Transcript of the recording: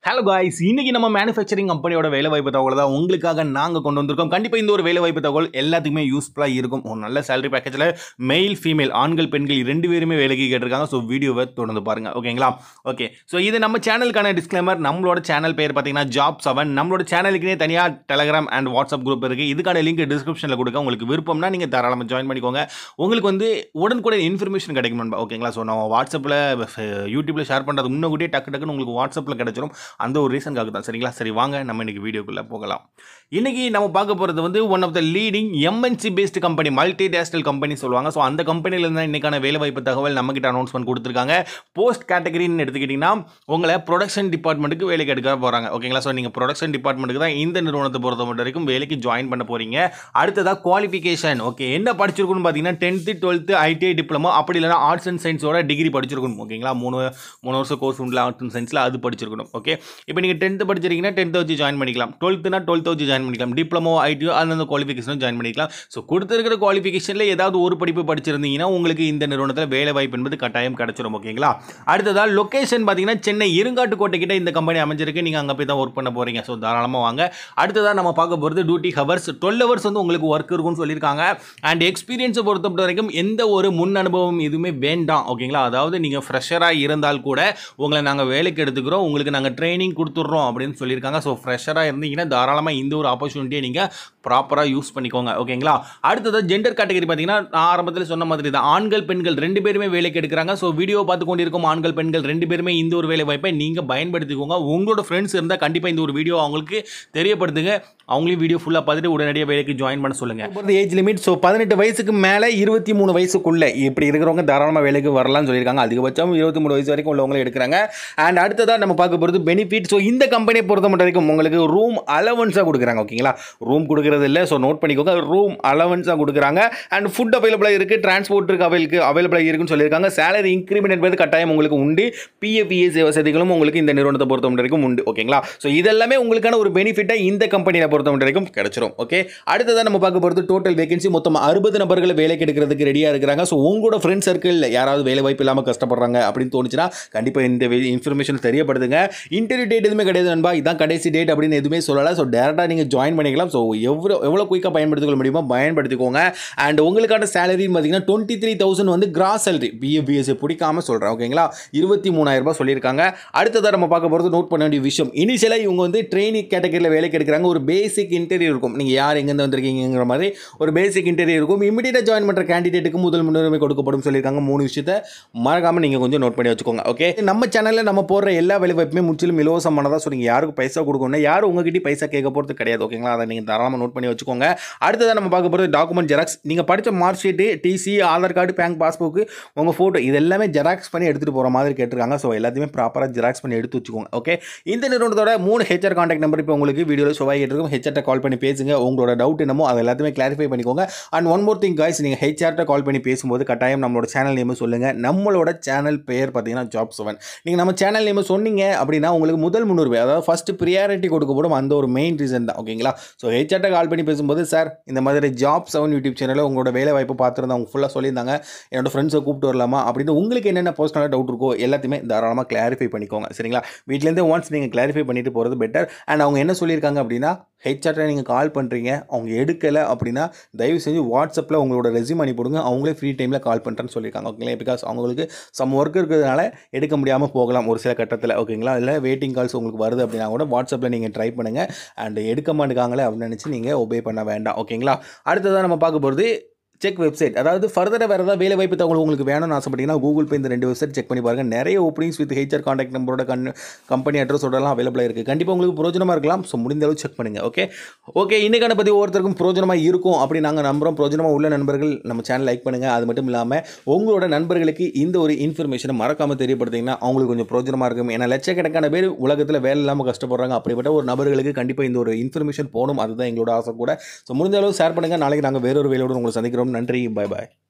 hello guys இன்னைக்கு நம்ம manufacturing கம்பெனியோட வேலை வாய்ப்பு தகவல் தான் உங்களுக்காக நாங்கள் கொண்டு வந்திருக்கோம் கண்டிப்பாக இந்த ஒரு வேலை வாய்ப்பு தகவல் எல்லாத்துக்குமே யூஸ்ஃபுல்லாக இருக்கும் ஒரு நல்ல சேலரி பேக்கேஜில் மெயில் ஃபீமேல் ஆண்கள் பெண்கள் ரெண்டு பேருமே வேலைக்கு கேட்டிருக்காங்க ஸோ வீடியோவை தொடர்ந்து பாருங்க ஓகேங்களா ஓகே ஸோ இது நம்ம சேனலுக்கான டிஸ்க்ளைமர் நம்மளோட சேனல் பேர் பார்த்தீங்கன்னா ஜாப் செவன் நம்மளோட சேனலுக்குனே தனியாக டெலகிராம் அண்ட் வாட்ஸ்அப் குரூப் இருக்குது இதுக்கான லிங்க் டிஸ்கிரிப்ஷனில் கொடுக்க உங்களுக்கு விருப்பம்னா நீங்கள் தாராளமாக ஜாயின் பண்ணிக்கோங்க உங்களுக்கு வந்து உடனுக்குடன் இன்ஃபர்மேஷன் கிடைக்கும் நண்பா ஓகேங்களா ஸோ நம்ம வாட்ஸ்அப்பில் யூடியூப்பில் ஷேர் பண்ணுறது முன்னக்கூட்டியே டக்கு டக்குன்னு உங்களுக்கு வாட்ஸ்அப்பில் கிடைச்சிரும் அந்த ஒரு ரீசனுக்காக தான் சரிங்களா சரி வாங்க நம்ம இன்னைக்கு வீடியோக்குள்ளே போகலாம் இன்னைக்கு நம்ம பார்க்க போகிறது வந்து one of the leading MNC based company multinational company சொல்லுவாங்க ஸோ அந்த கம்பெனியில் தான் இன்னைக்கான வேலைவாய்ப்பு தகவல் நம்மகிட்ட அனௌன்ஸ்மெண்ட் கொடுத்துருக்காங்க போஸ்ட் கேட்டகரின்னு எடுத்துக்கிட்டிங்கன்னா உங்களை ப்ரொடக்ஷன் டிபார்ட்மெண்ட்டுக்கு வேலைக்கு எடுக்க போகிறாங்க ஓகேங்களா ஸோ நீங்கள் ப்ரொடக்ஷன் டிபார்ட்மெண்ட்டுக்கு தான் இந்த நிறுவனத்தை பொறுத்த மட்டும் வரைக்கும் வேலைக்கு ஜாயின் பண்ண போகிறீங்க அடுத்ததாக குவாலிஃபிகேஷன் ஓகே என்ன படிச்சிருக்கணும்னு பார்த்தீங்கன்னா டென்த்து டுவெல்த்து ஐடிஐ டிப்ளமோ அப்படி இல்லைனா ஆர்ட்ஸ் அண்ட் சயின்ஸோட டிகிரி படிச்சிருக்கணும் ஓகேங்களா மூணு மூணு வருஷம் கோர்ஸ் உண்டு ஆர்ட்ஸ் அண்ட் சயின்ஸில் அது படிச்சிருக்கணும் ஓகே இப்போ நீங்கள் டென்த்து படிச்சிருக்கீங்கன்னா டென்த்தை வச்சு ஜாயின் பண்ணிக்கலாம் டுவெல்த்துனா டுவெல்த்தை வச்சு ஜாயின் பண்ணிக்கலாம் டிப்ளமோ ஐடியோ அந்தந்த குவாலிஃபிகேஷனும் ஜாயின் பண்ணிக்கலாம் ஸோ கொடுத்துருக்கிற குவாலிஃபிகேஷனில் ஏதாவது ஒரு படிப்பு படிச்சிருந்தீங்கன்னா உங்களுக்கு இந்த நிறுவனத்தில் வேலை வாய்ப்பு என்பது கட்டாயம் கிடச்சிரும் ஓகேங்களா அடுத்ததாக லொக்கேஷன் பார்த்தீங்கன்னா சென்னை இருங்காட்டுக்கோட்டை கிட்ட இந்த கம்பெனி அமைஞ்சிருக்கு நீங்கள் அங்கே போய் தான் ஒர்க் பண்ண போகிறீங்க ஸோ தாராளமாக வாங்க அடுத்ததாக நம்ம பார்க்க போகிறது டியூட்டி ஹவர்ஸ் டுவெல் ஹவர்ஸ் வந்து உங்களுக்கு ஒர்க் இருக்கும்னு சொல்லியிருக்காங்க அண்ட் எக்ஸ்பீரியன்ஸை பொறுத்த வரைக்கும் எந்த ஒரு முன் அனுபவம் எதுவுமே வேண்டாம் ஓகேங்களா அதாவது நீங்கள் ஃப்ரெஷராக இருந்தால் கூட உங்களை நாங்கள் வேலைக்கு எடுத்துக்கிறோம் உங்களுக்கு நாங்கள் ட்ரைனிங் கொடுத்துட்றோம் அப்படின்னு சொல்லியிருக்காங்க ஸோ ஃப்ரெஷராக இருந்தீங்கன்னா தாராளமாக இந்த ஒரு ஆப்பர்ச்சுனிட்டியை நீங்கள் ப்ராப்பராக யூஸ் பண்ணிக்கோங்க ஓகேங்களா அடுத்தது ஜெண்டர் கேட்டகரி பார்த்தீங்கன்னா நான் ஆரம்பத்தில் சொன்ன மாதிரி தான் ஆண்கள் பெண்கள் ரெண்டு பேருமே வேலைக்கு எடுக்கிறாங்க ஸோ வீடியோ பார்த்து கொண்டிருக்கும் ஆண்கள் பெண்கள் ரெண்டு பேருமே இந்த ஒரு வேலை வாய்ப்பை நீங்கள் பயன்படுத்திக்கோங்க உங்களோட ஃப்ரெண்ட்ஸ் இருந்தால் கண்டிப்பாக இந்த ஒரு வீடியோ அவங்களுக்கு தெரியப்படுத்துங்க அவங்களையும் வீடியோ ஃபுல்லாக பார்த்துட்டு உடனடியாக வேலைக்கு ஜாயின் பண்ண சொல்லுங்கள் ஏஜ் லிமிட் ஸோ பதினெட்டு வயசுக்கு மேலே இருபத்தி மூணு வயசுக்குள்ளே இப்படி இருக்கிறவங்க தாராளமாக வேலைக்கு வரலாம்னு சொல்லியிருக்காங்க அதிகபட்சம் இருபத்தி மூணு வயசு வரைக்கும் உள்ளவங்களை எடுக்கிறாங்க அண்ட் அடுத்ததாக நம்ம பார்க்க போகிறது பெனிஃபிட் ஸோ இந்த கம்பெனியை பொறுத்த மட்டும் வரைக்கும் உங்களுக்கு ரூம் அலவன்ஸாக கொடுக்குறாங்க ஓகேங்களா ரூம் கொடுக்குறது இல்லை ஸோ நோட் பண்ணிக்கோங்க ரூம் அலவன்ஸாக கொடுக்குறாங்க அண்ட் ஃபுட் அவைலபிளாக இருக்குது டிரான்ஸ்போர்ட் இருக்கு அவைலுக்கு அவைலபிளாக இருக்குன்னு சொல்லியிருக்காங்க சேலரி இன்க்ரிமெண்ட் என்பது கட்டாயம் உங்களுக்கு உண்டு பிஎஃப்இஎஸ் வசதிகளும் உங்களுக்கு இந்த நிறுவனத்தை பொறுத்த மட்டும் வரைக்கும் உண்டு ஓகேங்களா ஸோ இதெல்லாமே உங்களுக்கான ஒரு பெனிஃபிட்டை இந்த கம்பெனியை பொறுத்த மட்டும் வரைக்கும் கிடைச்சிரும் ஓகே அடுத்ததான் நம்ம பார்க்க போகிறது டோட்டல் வேகன்சி மொத்தம் அறுபது நபர்களை வேலைக்கு எடுக்கிறதுக்கு ரெடியாக இருக்கிறாங்க ஸோ உங்களோட ஃப்ரெண்ட் சர்க்கிளில் யாராவது வேலை வாய்ப்பு இல்லாமல் கஷ்டப்படுறாங்க அப்படின்னு தோணுச்சுன்னா கண்டிப்பாக இந்த இன்ஃபர்மேஷன் தெரியப்படுதுங்க இன்டர்வியூ டேட் எதுவுமே கிடையாது நண்பா இதான் கடைசி டேட் அப்படின்னு எதுவுமே சொல்லலை ஸோ டேரெக்டாக நீங்கள் ஜாயின் பண்ணிக்கலாம் ஸோ எவ்வளோ எவ்வளோ குயிக்காக பயன்படுத்திக்கொள்ள முடியுமோ பயன்படுத்திக்கோங்க அண்ட் உங்களுக்கான சேலரின்னு பார்த்தீங்கன்னா டுவெண்ட்டி த்ரீ தௌசண்ட் வந்து கிராஸ் சேலரி பிஎஃபிஎஸ்சி பிடிக்காம சொல்கிறேன் ஓகேங்களா இருபத்தி மூணாயிரம் ரூபாய் சொல்லியிருக்காங்க அடுத்ததாக நம்ம பார்க்க போகிறது நோட் பண்ண வேண்டிய விஷயம் இனிஷியலாக இவங்க வந்து ட்ரெயினிங் கேட்டகரியில் வேலைக்கு எடுக்கிறாங்க ஒரு பேசிக் இன்டர்வியூ இருக்கும் நீங்கள் யார் எங்கேருந்து வந்திருக்கீங்கிற மாதிரி ஒரு பேசிக் இன்டர்வியூ இருக்கும் இமீடியட்டாக ஜாயின் பண்ணுற கேண்டிடேட்டுக்கு முதல் முன்னுரிமை கொடுக்கப்படும் சொல்லியிருக்காங்க மூணு விஷயத்தை மறக்காமல் நீங்கள் கொஞ்சம் நோட் பண்ணி வச்சுக்கோங்க ஓகே நம்ம சேனலில் நம்ம போடுற எல்லா வேலை வாய்ப்புமே முற்றிலும் இலவசமானதாக ஸோ நீங்கள் யாருக்கு பைசா கொடுக்கணும் யாரும் உங்ககிட்ட பைசா கேட்க போகிறது கிடையாது ஓகேங்களா அதை நீங்கள் தாராளமாக நோட் பண்ணி வச்சுக்கோங்க அடுத்ததாக நம்ம பார்க்க போகிறது டாக்குமெண்ட் ஜெராக்ஸ் நீங்கள் படித்த mark sheet TC Aadhaar card bank passbook உங்கள் ஃபோட்டோ இது எல்லாமே ஜெராக்ஸ் பண்ணி எடுத்துகிட்டு போகிற மாதிரி கேட்டிருக்காங்க ஸோ எல்லாத்தையுமே ப்ராப்பராக ஜெராக்ஸ் பண்ணி எடுத்து வச்சுக்கோங்க ஓகே இந்த நிறுவனத்தோட மூணு ஹெச்ஆர் கான்டாக்ட் நம்பர் இப்போ உங்களுக்கு வீடியோவில் ஷோ ஆகிட்டு இருக்கும் ஹெச்ஆர்ட்ட கால் பண்ணி பேசுங்க உங்களோட டவுட் என்னமோ அது எல்லாத்தையுமே கிளாரிஃபை பண்ணிக்கோங்க and one more thing guys நீங்கள் ஹெச்ஆர்ட்ட கால் பண்ணி பேசும்போது கட்டாயம் நம்மளோட சேனல் நேம் சொல்லுங்கள் நம்மளோட சேனல் பேர் பார்த்தீங்கன்னா ஜாப் செவன் நீங்கள் நம்ம சேனல் நேம் சொன்னீங்க அப்படின்னா உங்களுக்கு முதல் முன்னுரிமை அதாவது ஃபஸ்ட்டு ப்ரியாரிட்டி கொடுக்கப்படும் அந்த ஒரு மெயின் ரீசன் தான் ஓகேங்களா ஸோ ஹெச்ஆர்ட்ட கால் பண்ணி பேசும்போது சார் இந்த மாதிரி ஜாப் செவன் யூடியூப் சேனலில் உங்களோட வேலை வாய்ப்பு பார்த்துருந்தா அவங்க ஃபுல்லாக சொல்லியிருந்தாங்க என்னோட ஃப்ரெண்ட்ஸை கூப்பிட்டு வரலாமா அப்படின்னு உங்களுக்கு என்னென்ன பர்சனலாக டவுட் இருக்கோ எல்லாத்தையுமே தாராளமாக கிளாரிஃபை பண்ணிக்கோங்க சரிங்களா வீட்டிலேருந்தே ஒன்ஸ் நீங்கள் கிளாரிஃபை பண்ணிட்டு போகிறது பெட்டர் அண்ட் அவங்க என்ன சொல்லியிருக்காங்க அப்படின்னா ஹெச்ஆர்ட்ட நீங்கள் கால் பண்ணுறீங்க அவங்க எடுக்கலை அப்படின்னா தயவு செஞ்சு வாட்ஸ்அப்பில் உங்களோட ரெஸ்யூம் அனுப்பிவிடுங்க அவங்களே ஃப்ரீ டைமில் கால் பண்ணுறேன்னு சொல்லியிருக்காங்க ஓகேங்களா பிகாஸ் அவங்களுக்கு சம் ஒர்க் இருக்கிறதுனால எடுக்க முடியாமல் போகலாம் ஒரு சில கட்டத்தில் ஓகேங்களா இல்லை வெயிட்டிங் கால்ஸ் உங்களுக்கு வருது அப்படின்னா கூட வாட்ஸ்அப்பில் நீங்கள் ட்ரை பண்ணுங்கள் அண்ட் எடுக்க மாட்டேங்காங்களே அப்படின்னு நினச்சி நீங்கள் ஒபே பண்ண வேண்டாம் ஓகேங்களா அடுத்ததாக நம்ம பார்க்க போகிறது செக் வெப்சைட் அதாவது ஃபர்தராக வேறு ஏதாவது வேலை வாய்ப்பு தகவல் உங்களுக்கு வேணும்னு ஆசைப்பட்டீங்கன்னா கூகுள் பே இந்த ரெண்டு வெப்சைட் செக் பண்ணி பாருங்கள் நிறைய ஓப்பனிங்ஸ் வித் ஹெச்ஆர் காண்டாக்ட் நம்பரோட கண் கம்பெனி அட்ரஸோடலாம் அவைலபிளாக இருக்குது கண்டிப்பாக உங்களுக்கு பிரோஜனமாக இருக்கலாம் ஸோ முடிந்த அளவு செக் பண்ணுங்கள் ஓகே ஓகே இன்றைக்கான பற்றி ஒவ்வொருத்தருக்கும் பிரோஜனமாக இருக்கும் அப்படி நாங்கள் நம்புகிறோம் பிரோஜனமாக உள்ள நண்பர்கள் நம்ம சேனல் லைக் பண்ணுங்கள் அது மட்டும் இல்லாமல் உங்களோட நண்பர்களுக்கு இந்த ஒரு இன்ஃபர்மேஷனை மறக்காமல் தெரியப்படுத்திங்கன்னா அவங்களுக்கு கொஞ்சம் பிரோஜனமாக இருக்கும் ஏன்னா லட்சக்கணக்கான பேர் உலகத்தில் வேலை இல்லாமல் கஷ்டப்படுறாங்க அப்படிப்பட்ட ஒரு நபர்களுக்கு கண்டிப்பாக இந்த ஒரு இன்ஃபர்மேஷன் போகணும் அதுதான் எங்களோட ஆசை கூட ஸோ முடிந்த அளவு ஷேர் பண்ணுங்கள் நாளைக்கு நாங்கள் வேறொரு வேலையோடு உங்களை சந்திக்கிறோம் நன்றி பை பாய்